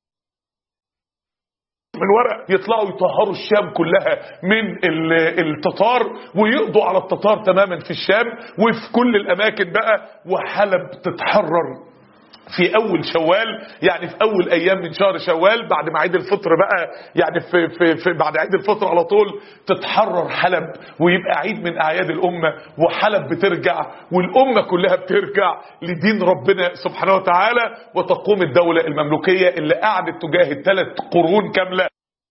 من ورق يطلعوا يطهروا الشام كلها من التتار ويقضوا على التتار تماما في الشام وفي كل الاماكن بقى وحلب تتحرر في اول شوال يعني في اول ايام من شهر شوال بعد ما عيد الفطر بقى يعني في, في, في بعد عيد الفطر على طول تتحرر حلب ويبقى عيد من اعياد الامه وحلب بترجع والامه كلها بترجع لدين ربنا سبحانه وتعالى وتقوم الدوله المملوكيه اللي قعدت تجاهد ثلاث قرون كامله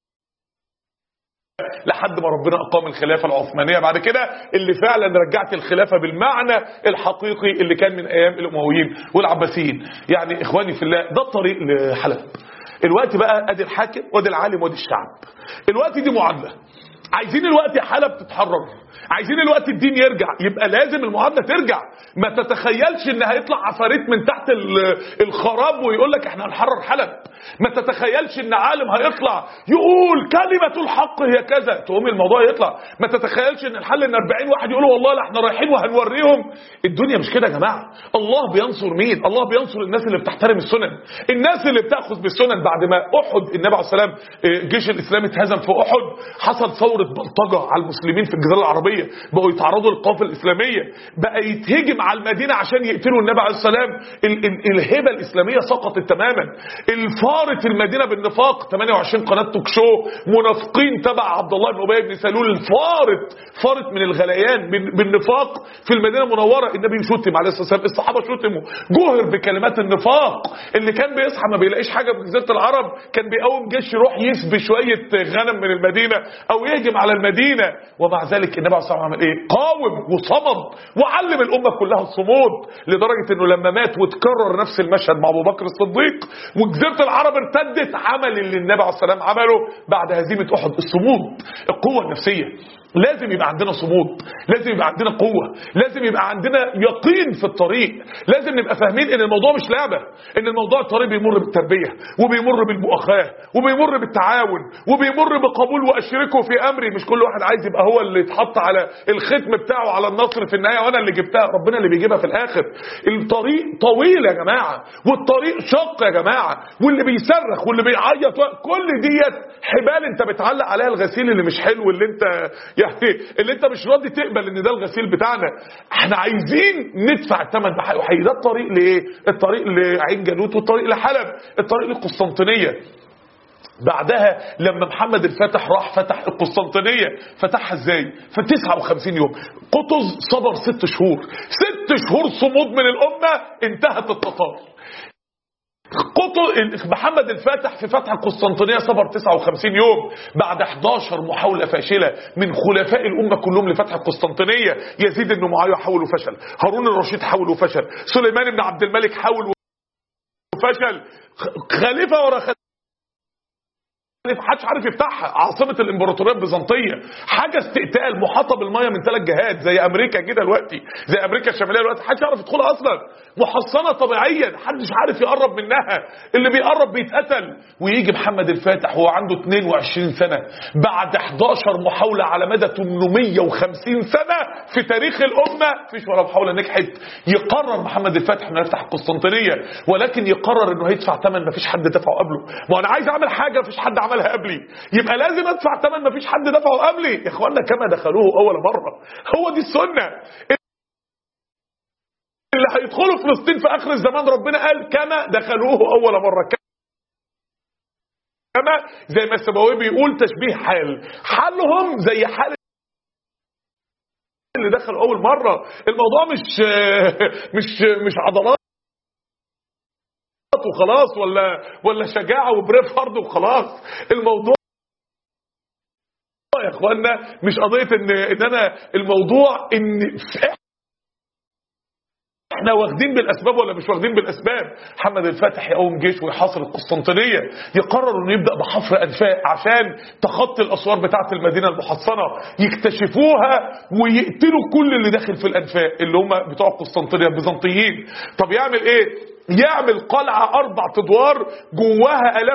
لحد ما ربنا اقام الخلافه العثمانيه بعد كده اللي فعلا رجعت الخلافه بالمعنى الحقيقي اللي كان من ايام الامويين والعباسيين يعني اخواني في الله ده الطريق لحلب الوقت بقى ادي الحاكم وادي العالم وادي الشعب الوقت دي معادله عايزين الوقت حلب تتحرر عايزين الوقت الدين يرجع يبقى لازم المعادله ترجع ما تتخيلش ان هيطلع عفاريت من تحت الخراب ويقول لك احنا هنحرر حلب ما تتخيلش ان عالم هيطلع يقول كلمه الحق هي كذا تقوم الموضوع يطلع ما تتخيلش ان الحل ان 40 واحد يقولوا والله لا احنا رايحين وهنوريهم الدنيا مش كده يا جماعه الله بينصر مين الله بينصر الناس اللي بتحترم السنن الناس اللي بتاخذ بالسنن بعد ما احد النبي عليه السلام الجيش الاسلامي اتهزم في احد حصل ثوره بلطجه على المسلمين في الجزيره العربيه بقوا يتعرضوا للقوافل الاسلاميه بقى يتهجم على المدينه عشان يقتلوا النبي عليه السلام ال ال الهبه الاسلاميه سقطت تماما الفارت المدينه بالنفاق 28 قناه توك شو منافقين تبع عبد الله بن ابي بن سلول الفارت فارت من الغليان بالنفاق في المدينه المنوره النبي شتم عليه الصلاه والسلام الصحابه شتموا جهر بكلمات النفاق اللي كان بيصحى ما بيلاقيش حاجه في جزيره العرب كان بيقوم جيش يروح يسبي شويه غنم من المدينه او يهجم على المدينه ومع ذلك النبي عليه الصلاه والسلام عمل ايه قاوم وصمد وعلم الامه كلها الصمود لدرجه انه لما مات وتكرر نفس المشهد مع ابو بكر الصديق وجزيره العرب ارتدت عمل اللي النبي عليه السلام عمله بعد هزيمه احد الصمود القوه النفسيه لازم يبقى عندنا صمود لازم يبقى عندنا قوة لازم يبقى عندنا يقين في الطريق لازم نبقى فاهمين ان الموضوع مش لعبة ان الموضوع الطريق بيمر بالتربية وبيمر بالمؤاخاة وبيمر بالتعاون وبيمر بقبول واشركه في امري مش كل واحد عايز يبقى هو اللي يتحط على الختم بتاعه على النصر في النهاية وانا اللي جبتها ربنا اللي بيجيبها في الاخر الطريق طويل يا جماعة والطريق شق يا جماعة واللي بيصرخ واللي بيعيط كل ديت حبال انت بتعلق عليها الغسيل اللي مش حلو اللي انت يعني اللي انت مش راضي تقبل ان ده الغسيل بتاعنا احنا عايزين ندفع الثمن بحقه وحقيقي ده الطريق لايه الطريق لعين جالوت والطريق لحلب الطريق للقسطنطينيه بعدها لما محمد الفاتح راح فتح القسطنطينيه فتحها ازاي في 59 يوم قطز صبر ست شهور ست شهور صمود من الامه انتهت التتار قطر محمد الفاتح في فتح القسطنطينيه صبر 59 يوم بعد 11 محاوله فاشله من خلفاء الامه كلهم لفتح القسطنطينيه يزيد بن معاويه حاول وفشل هارون الرشيد حاول وفشل سليمان بن عبد الملك حاول وفشل خ- خليفه ورا خليفه محدش عارف يفتحها عاصمة الامبراطورية البيزنطية حاجة استقتال محاطة بالمية من ثلاث جهات زي امريكا كده دلوقتي زي امريكا الشمالية دلوقتي محدش يعرف يدخلها اصلا محصنة طبيعيا محدش عارف يقرب منها اللي بيقرب بيتقتل ويجي محمد الفاتح وهو عنده 22 سنة بعد 11 محاولة على مدى 850 سنة في تاريخ الامة مفيش ولا محاولة نجحت يقرر محمد الفاتح انه يفتح القسطنطينية ولكن يقرر انه هيدفع ثمن مفيش حد دفعه قبله ما انا عايز اعمل حاجة مفيش حد عملها قبلي يبقى لازم ادفع ثمن مفيش حد دفعه قبلي يا اخوانا كما دخلوه اول مرة هو دي السنة اللي هيدخلوا فلسطين في اخر الزمان ربنا قال كما دخلوه اول مرة كما زي ما السبوي بيقول تشبيه حال حالهم زي حال اللي دخل اول مره الموضوع مش مش مش عضلات وخلاص ولا ولا شجاعه وبريف هارد وخلاص الموضوع يا اخوانا مش قضيه ان ان انا الموضوع ان احنا واخدين بالاسباب ولا مش واخدين بالاسباب محمد الفاتح يقوم جيش ويحاصر القسطنطينيه يقرر انه يبدا بحفر انفاق عشان تخطي الاسوار بتاعه المدينه المحصنه يكتشفوها ويقتلوا كل اللي داخل في الانفاق اللي هم بتوع القسطنطينيه البيزنطيين طب يعمل ايه يعمل قلعه اربع ادوار جواها الاف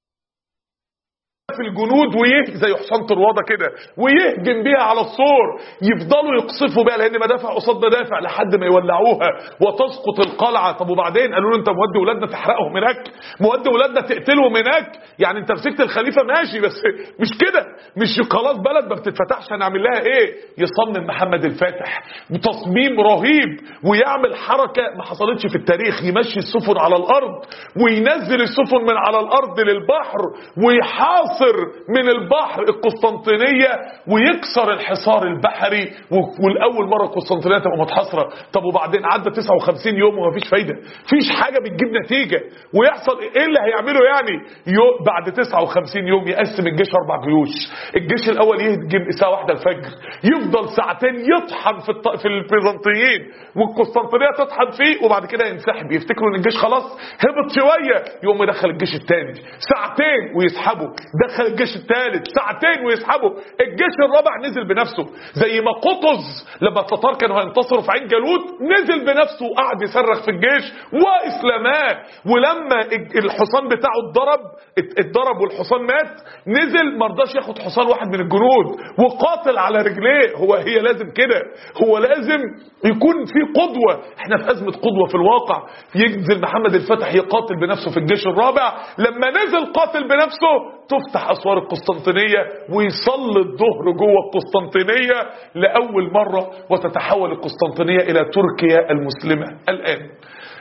في الجنود ويه زي حصان طروادة كده ويهجم بيها على السور يفضلوا يقصفوا بيها لان مدافع قصاد مدافع لحد ما يولعوها وتسقط القلعه طب وبعدين قالوا له انت مودي ولادنا تحرقهم هناك مودي ولادنا تقتلهم هناك يعني انت مسكت الخليفه ماشي بس مش كده مش خلاص بلد ما بتتفتحش هنعمل لها ايه يصمم محمد الفاتح بتصميم رهيب ويعمل حركه ما حصلتش في التاريخ يمشي السفن على الارض وينزل السفن من على الارض للبحر ويحاصر من البحر القسطنطينية ويكسر الحصار البحري و- والأول مرة القسطنطينية تبقى متحاصرة طب وبعدين عدى 59 يوم ومفيش فايدة فيش حاجة بتجيب نتيجة ويحصل ايه اللي هيعمله يعني يو بعد 59 يوم يقسم الجيش أربع جيوش الجيش الأول يهجم الساعة واحدة الفجر يفضل ساعتين يطحن في الط... في البيزنطيين والقسطنطينية تطحن فيه وبعد كده ينسحب يفتكروا ان الجيش خلاص هبط شوية يقوم يدخل الجيش الثاني ساعتين ويسحبوا دخل الجيش الثالث ساعتين ويسحبوا الجيش الرابع نزل بنفسه زي ما قطز لما التتار كانوا هينتصروا في عين جالوت نزل بنفسه وقعد يصرخ في الجيش واسلماه ولما الحصان بتاعه اتضرب ات- اتضرب والحصان مات نزل ما رضاش ياخد حصان واحد من الجنود وقاتل على رجليه هو هي لازم كده هو لازم يكون في قدوة احنا في ازمة قدوة في الواقع ينزل محمد الفتح يقاتل بنفسه في الجيش الرابع لما نزل قاتل بنفسه تفتح اسوار القسطنطينية ويصلي الظهر جوه القسطنطينية لأول مرة وتتحول القسطنطينية إلى تركيا المسلمة الآن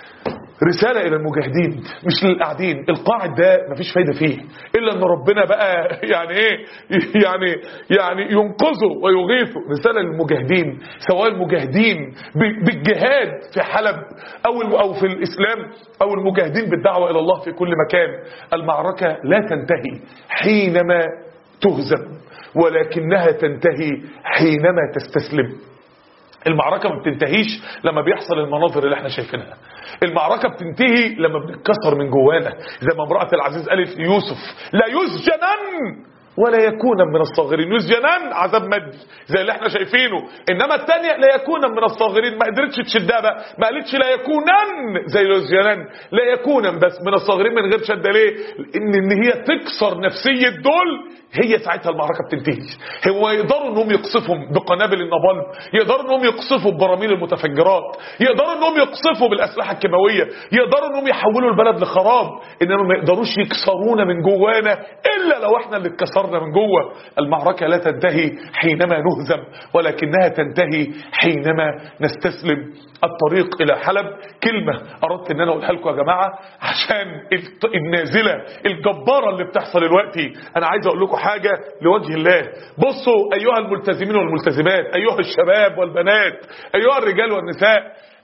رسالة إلى المجاهدين مش للقاعدين القاعد ده مفيش فايدة فيه إلا أن ربنا بقى يعني إيه يعني يعني ينقذه ويغيثه رسالة للمجاهدين سواء المجاهدين ب- بالجهاد في حلب أو الم- أو في الإسلام أو المجاهدين بالدعوة إلى الله في كل مكان المعركة لا تنتهي حينما تهزم ولكنها تنتهي حينما تستسلم المعركة ما بتنتهيش لما بيحصل المناظر اللي احنا شايفينها المعركة بتنتهي لما بنتكسر من جوانا زي ما امرأة العزيز قالت ليوسف لا يسجنن ولا يكون من الصاغرين يسجنن عذاب مادي زي اللي احنا شايفينه انما الثانيه لا يكون من الصاغرين ما قدرتش تشدها بقى ما قالتش لا يكونن زي يسجنن لا يكون بس من الصاغرين من غير شده ليه ان ان هي تكسر نفسيه دول هي ساعتها المعركه بتنتهي هو يقدروا انهم يقصفوا بقنابل النابالم يقدروا انهم يقصفوا ببراميل المتفجرات يقدروا انهم يقصفوا بالاسلحه الكيماويه يقدروا انهم يحولوا البلد لخراب انما ما يقدروش يكسرونا من جوانا الا لو احنا اللي اتكسرنا من جوه المعركه لا تنتهي حينما نهزم ولكنها تنتهي حينما نستسلم الطريق الى حلب كلمه اردت ان انا اقولها لكم يا جماعه عشان الت- النازله الجباره اللي بتحصل دلوقتي انا عايز اقول لكم حاجه لوجه الله بصوا ايها الملتزمين والملتزمات ايها الشباب والبنات ايها الرجال والنساء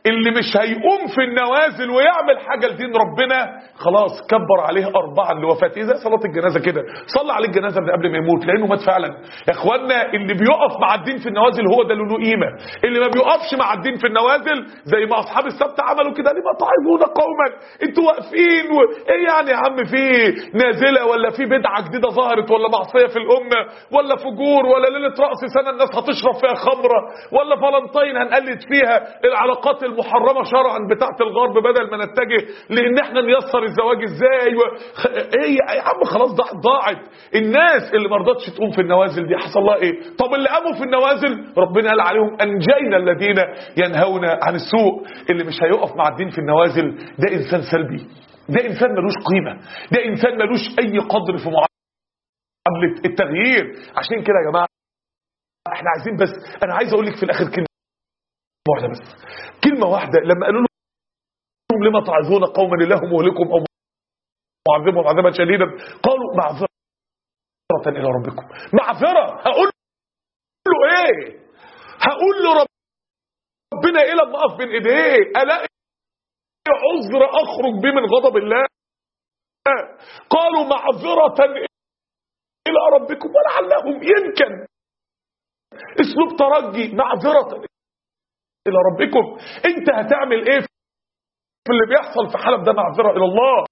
اللي مش هيقوم في النوازل ويعمل حاجة لدين ربنا خلاص كبر عليه أربعة لوفاته زي صلاة الجنازة كده صلى عليه الجنازة من قبل ما يموت لأنه مات فعلا يا إخوانا اللي بيقف مع الدين في النوازل هو ده اللي له قيمة اللي ما بيقفش مع الدين في النوازل زي ما أصحاب السبت عملوا كده لما تعظون قوما انتوا واقفين و... ايه يعني يا عم في نازلة ولا في بدعة جديدة ظهرت ولا معصية في الأمة ولا فجور ولا ليلة رأس سنة الناس هتشرب فيها خمرة ولا فالنتين هنقلد فيها العلاقات المحرمة شرعا بتاعت الغرب بدل ما نتجه لان احنا نيسر الزواج ازاي و... خ- ايه يا عم خلاص ضاعت ضاعت الناس اللي ما رضتش تقوم في النوازل دي حصل لها ايه طب اللي قاموا في النوازل ربنا قال عليهم انجينا الذين ينهون عن السوء اللي مش هيقف مع الدين في النوازل ده انسان سلبي ده انسان ملوش قيمة ده انسان ملوش اي قدر في معاملة التغيير عشان كده يا جماعة احنا عايزين بس انا عايز اقول لك في الاخر كلمة واحدة بس كلمة واحدة لما قالوا لهم لما تعظون قوما الله مهلكم او معذبهم عذابا شديدا قالوا معذرة الى ربكم معذرة هقول له ايه هقول له ربنا ايه لما اقف بين ايديه الاقي عذر اخرج بيه من غضب الله قالوا معذرة الى ربكم ولعلهم يمكن اسلوب ترجي معذرة الى ربكم انت هتعمل ايه في اللي بيحصل في حلب ده معذرة الى الله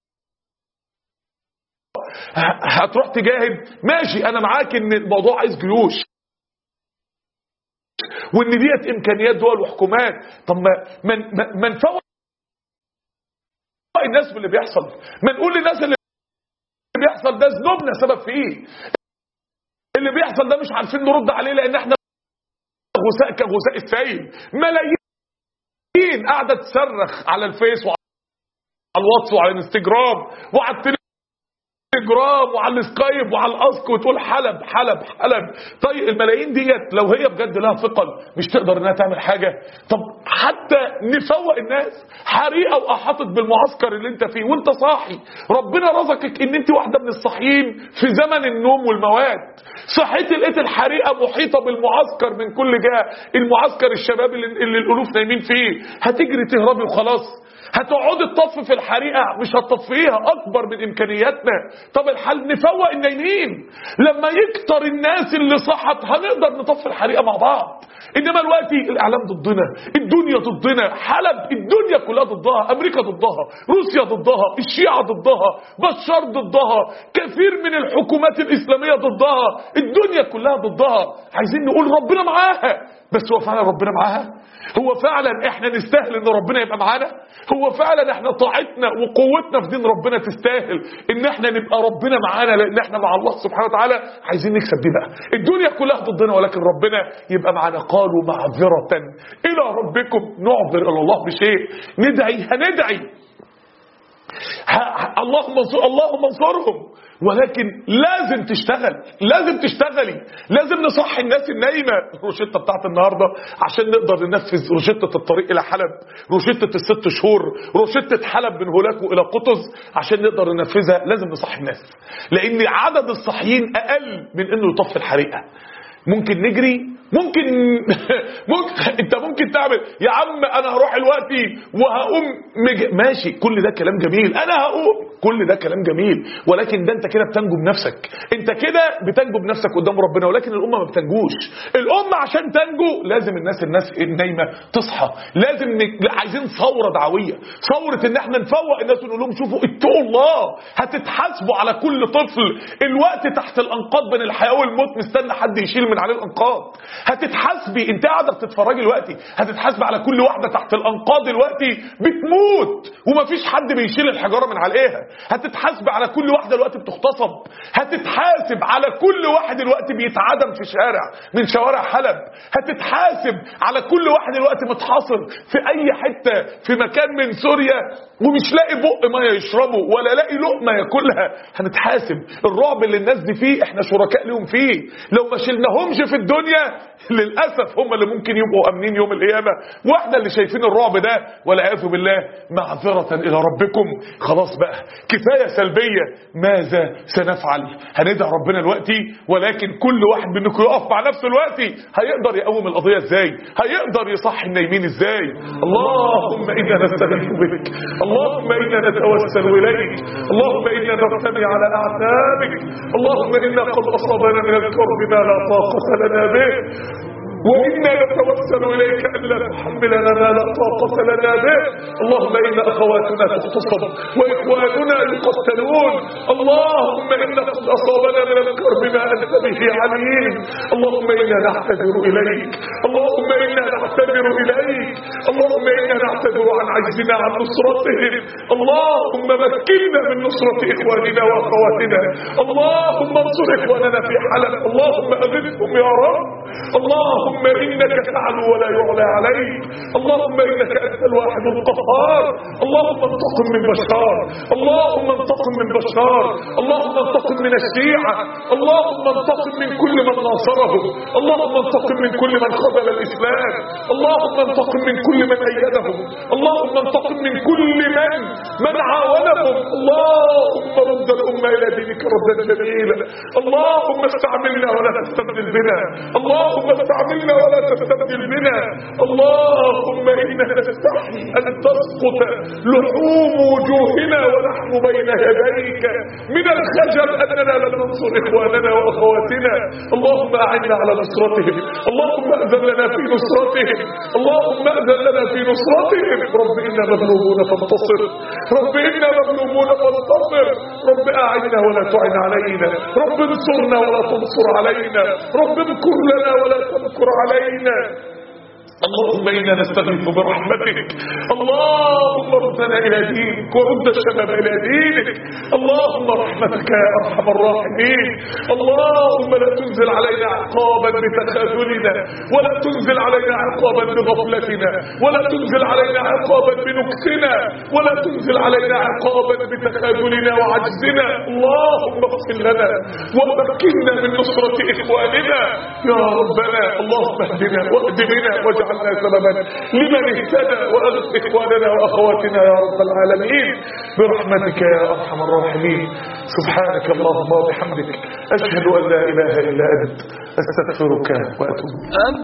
ه- هتروح تجاهد ماشي انا معاك ان الموضوع عايز جيوش وان ديت امكانيات دول وحكومات طب ما ما ما- ما نفوق الناس باللي بيحصل ما نقول للناس اللي بيحصل ده ذنوبنا سبب فيه اللي بيحصل ده مش عارفين نرد عليه لان احنا غثاء كغثاء السيل ملايين قاعده تصرخ على الفيس وعلى الواتس وعلى الانستجرام وعلى التليجرام وعلى السكايب وعلى الاسك وتقول حلب حلب حلب طيب الملايين ديت لو هي بجد لها ثقل مش تقدر انها تعمل حاجه طب حتى نفوق الناس حريقه واحاطت بالمعسكر اللي انت فيه وانت صاحي ربنا رزقك ان انت واحده من الصاحيين في زمن النوم والمواد صحيت لقيت الحريقه محيطه بالمعسكر من كل جهه المعسكر الشباب اللي, اللي الالوف نايمين فيه هتجري تهربي وخلاص هتقعدي تطفي في الحريقه مش هتطفيها اكبر من امكانياتنا طب الحل نفوق النايمين لما يكتر الناس اللي صحت هنقدر نطفي الحريقه مع بعض انما دلوقتي الاعلام ضدنا الدنيا ضدنا حلب الدنيا كلها ضدها امريكا ضدها روسيا ضدها الشيعة ضدها بشار ضدها كثير من الحكومات الاسلاميه ضدها الدنيا كلها ضدها عايزين نقول ربنا معاها بس هو فعلا ربنا معاها هو فعلا احنا نستاهل ان ربنا يبقى معانا هو فعلا احنا طاعتنا وقوتنا في دين ربنا تستاهل ان احنا نبقى ربنا معانا لان احنا مع الله سبحانه وتعالى عايزين نكسب دي بقى الدنيا كلها ضدنا ولكن ربنا يبقى معانا قالوا معذرة الى ربكم نعذر الى الله بشيء ندعي هندعي ه- اللهم انصر اللهم انصرهم ولكن لازم تشتغل لازم تشتغلي لازم نصحي الناس النايمة الروشتة بتاعت النهاردة عشان نقدر ننفذ روشتة الطريق إلى حلب روشتة الست شهور روشتة حلب من هولاكو إلى قطز عشان نقدر ننفذها لازم نصحي الناس لأن عدد الصحيين أقل من إنه يطفي الحريقة ممكن نجري ممكن ممكن انت ممكن تعمل يا عم انا هروح دلوقتي وهقوم مج... ماشي كل ده كلام جميل انا هقوم كل ده كلام جميل ولكن ده انت كده بتنجو بنفسك انت كده بتنجو بنفسك قدام ربنا ولكن الامه ما بتنجوش الامه عشان تنجو لازم الناس الناس النايمه تصحى لازم ن... عايزين ثوره دعويه ثوره ان احنا نفوق الناس ونقول لهم شوفوا اتقوا الله هتتحاسبوا على كل طفل الوقت تحت الانقاض بين الحياه والموت مستني حد يشيل من عليه الانقاض هتتحاسبي انت قاعده بتتفرجي دلوقتي هتتحاسبي على كل واحده تحت الانقاض دلوقتي بتموت ومفيش حد بيشيل الحجاره من عليها هتتحاسبي على كل واحده دلوقتي بتغتصب هتتحاسب على كل واحد دلوقتي بيتعدم في شارع من شوارع حلب هتتحاسب على كل واحد دلوقتي متحاصر في اي حته في مكان من سوريا ومش لاقي بق ميه يشربه ولا لاقي لقمه ياكلها هنتحاسب الرعب اللي الناس دي فيه احنا شركاء ليهم فيه لو ما شلناهمش لهمش في الدنيا للاسف هم اللي ممكن يبقوا امنين يوم القيامه واحنا اللي شايفين الرعب ده والعياذ بالله معذره الى ربكم خلاص بقى كفايه سلبيه ماذا سنفعل هندعي ربنا دلوقتي ولكن كل واحد منكم يقف مع نفسه دلوقتي هيقدر يقوم القضيه ازاي هيقدر يصحي النايمين ازاي اللهم انا نستغيث بك اللهم انا نتوسل اليك اللهم انا نرتمي على اعتابك اللهم انا قد اصابنا من الكرب ما لا طاقه لنا به وإنا نتوسل إليك أن لا تحملنا ما لا طاقة لنا به اللهم إن أخواتنا تغتصب وإخواننا يقتلون اللهم إن قد أصابنا من الكرب ما أنت به عليم اللهم إنا نعتذر إليك اللهم إنا نعتذر إليك اللهم إنا نعتذر عن عجزنا عن نصرتهم اللهم مكنا من نصرة إخواننا وأخواتنا اللهم انصر إخواننا في حلب اللهم أغثهم يا رب اللهم إنك تعلو ولا يعلى عليك اللهم إنك أنت الواحد القهار اللهم انتقم من بشار اللهم انتقم من بشار اللهم انتقم من الشيعة اللهم انتقم من كل من ناصره اللهم انتقم من كل من خذل الإسلام اللهم انتقم من كل من أيدهم اللهم انتقم من كل من من عاونهم اللهم رد الأمة إلى دينك ردا جميلا اللهم استعملنا ولا تستبدل بنا اللهم استعملنا ولا تستبدل بنا اللهم إنا نستحي أن تسقط لحوم وجوهنا ونحن بين يديك من الخجل أننا لم ننصر إخواننا وأخواتنا اللهم أعنا على نصرتهم اللهم أذن لنا في نصرتهم اللهم أذن لنا في نصرتهم رب إنا مغلوبون فانتصر رب إنا مغلوبون فانتصر رب أعنا ولا تعن علينا رب انصرنا ولا تنصر علينا رب اذكر لنا ولا تذكر علينا اللهم إنا نستغيث برحمتك اللهم ردنا إلى دينك ورد الشباب إلى دينك اللهم رحمتك يا أرحم الراحمين اللهم لا تنزل علينا عقابا بتخاذلنا ولا تنزل علينا عقابا بغفلتنا ولا تنزل علينا عقابا بنكسنا ولا تنزل علينا عقابا بتخاذلنا وعجزنا اللهم اغفر لنا ومكنا من نصرة إخواننا يا ربنا اللهم اهدنا واهد بنا واجعلنا سببا لمن اهتدى واغث إخواننا وأخواتنا يا رب العالمين برحمتك يا أرحم الراحمين سبحانك اللهم وبحمدك أشهد أن لا إله إلا أنت أستغفرك وأتوب